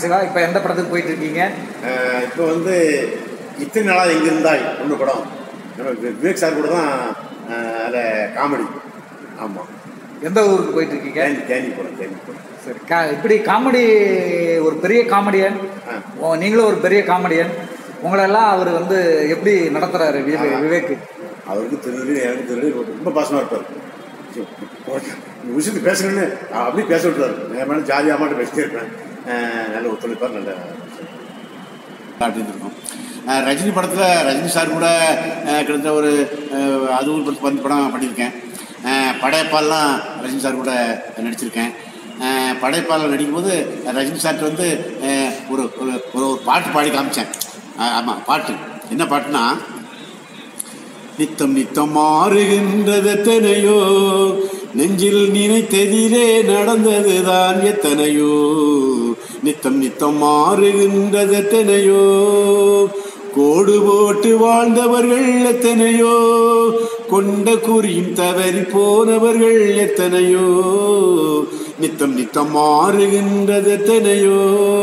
சிவா இப்போ எந்த படத்துக்கு போயிட்டு இருக்கீங்க இப்போ வந்து இத்தனை நாளாக எங்கே இருந்தாய் ஒன்று படம் நம்ம வி- விவேக் சார் கூட தான் அதில் காமெடி ஆமாம் எந்த ஊருக்கு போயிட்டு இருக்கீங்க கேண்டி கேண்டி படம் கேண்டி படம் சரி கா இப்படி காமெடி ஒரு பெரிய காமெடியன் ஆ. ஓ, நீங்களும் ஒரு பெரிய காமெடியன் உங்களெல்லாம் அவர் வந்து எப்படி நடத்துறாரு விவே- ஆ. விவேக் அவருக்கு தெரிஞ்சு எனக்கு தெரிஞ்சு ரொம்ப பாசமாக இருப்பார் இந்த விஷயத்துக்கு பேசணும்னு அப்படியே பேச விட்டுறாரு என் மேலே ஜாதி அம்மாட்ட பேசிட்டே இருப்பேன் அஹ் நல்ல ஒத்துழைப்பார் நல்ல அப்படின்னு இருக்கும் அஹ் ரஜினி படத்தில் ரஜினி சார் கூட அஹ் கிட்டத்தட்ட ஒரு அஹ், அது ஒரு பத்து பத்து படம் பண்ணியிருக்கேன் அஹ் படையப்பால்லாம் ரஜினி சார் கூட நடிச்சிருக்கேன் அஹ் படையப்பால் நடிக்கும்போது ரஜினி சார்ட்டு வந்து அஹ், ஒரு ஒரு ஒரு ஒரு பாட்டு பாடி காமிச்சேன் ஆமாம் பாட்டு என்ன பாட்டுனா நித்தம் நித்தம் மாறுகின்றது எத்தனையோ நெஞ்சில் நினைத்ததிலே நடந்ததுதான் எத்தனையோ நித்தம் நித்தம் மாறுகின்றது எத்தனையோ கோடு போட்டு வாழ்ந்தவர்கள் எத்தனையோ கொண்ட குறியும் தவறி போனவர்கள் எத்தனையோ நித்தம் நித்தம் மாறுகின்றது எத்தனையோ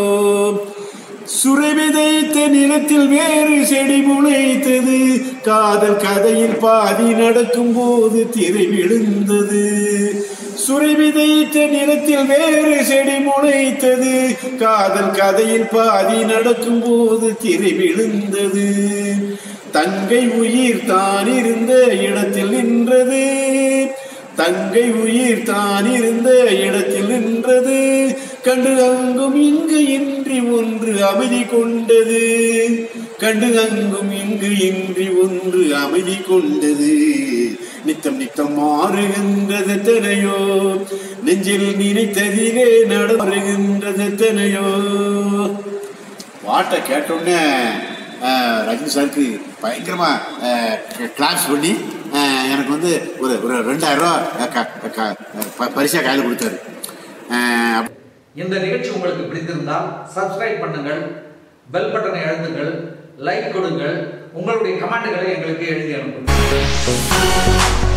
சுரை விதைத்த நிலத்தில் வேறு செடி முளைத்தது காதல் கதையில் பாதி நடக்கும் போது திரை விழுந்தது சுரை விதைத்த நிலத்தில் வேறு செடி முளைத்தது காதல் கதையில் பாதி நடக்கும் போது திரை விழுந்தது தங்கை உயிர் தான் இருந்த இடத்தில் நின்றது தங்கை உயிர் தான் இருந்த இடத்தில் நின்றது கண்டு அங்கும் இங்கு இன்றி ஒன்று அமைதி கொண்டது கண்டு அங்கும் இங்கு இன்றி ஒன்று அமைதி கொண்டது நித்தம் நித்தம் மாறுகின்றது எத்தனையோ நெஞ்சில் நினைத்ததிலே நடமாறுகின்றது எத்தனையோ பாட்டை கேட்டோடனே அஹ், ரஜினி சாருக்கு பயங்கரமாக கிளாப்ஸ் பண்ணி அஹ், எனக்கு வந்து ஒரு ஒரு ரெண்டாயிரம் ரூபா க- க- ப- பரிசா கையில் கொடுத்தாரு அஹ், இந்த நிகழ்ச்சி உங்களுக்கு பிடித்திருந்தால் சப்ஸ்கிரைப் பண்ணுங்கள் பெல் பட்டனை அழுத்துங்கள் லைக் கொடுங்கள் உங்களுடைய கமெண்ட்களை எங்களுக்கு எழுதி அனுப்புங்கள்